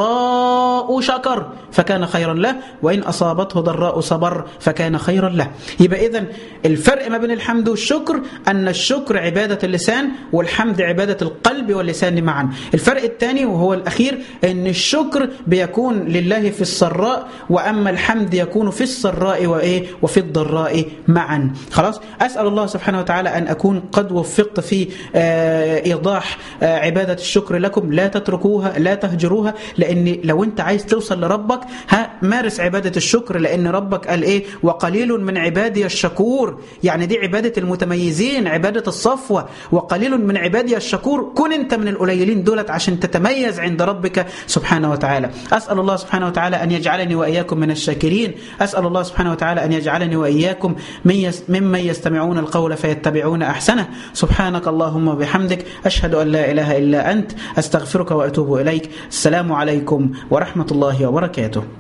سراء شكر فكان خيرا له وان اصابته ضراء صبر فكان خيرا له يبقى اذا الفرق ما بين الحمد والشكر ان الشكر عباده اللسان والحمد عباده القلب واللسان معا الفرق الثاني وهو الاخير ان الشكر بيكون لله في السراء واما الحمد الحمد يكون في السراء وإيه وفي الضراء معا خلاص أسأل الله سبحانه وتعالى أن أكون قد وفقت في إيضاح عبادة الشكر لكم لا تتركوها لا تهجروها لأن لو أنت عايز توصل لربك ها مارس عبادة الشكر لأن ربك قال إيه وقليل من عبادي الشكور يعني دي عبادة المتميزين عبادة الصفوة وقليل من عبادي الشكور كن أنت من القليلين دولت عشان تتميز عند ربك سبحانه وتعالى أسأل الله سبحانه وتعالى أن يجعلني وإياكم من الشاكرين أسأل الله سبحانه وتعالى أن يجعلني وإياكم ممن يستمعون القول فيتبعون أحسنه سبحانك اللهم وبحمدك أشهد أن لا إله إلا أنت أستغفرك وأتوب إليك السلام عليكم ورحمة الله وبركاته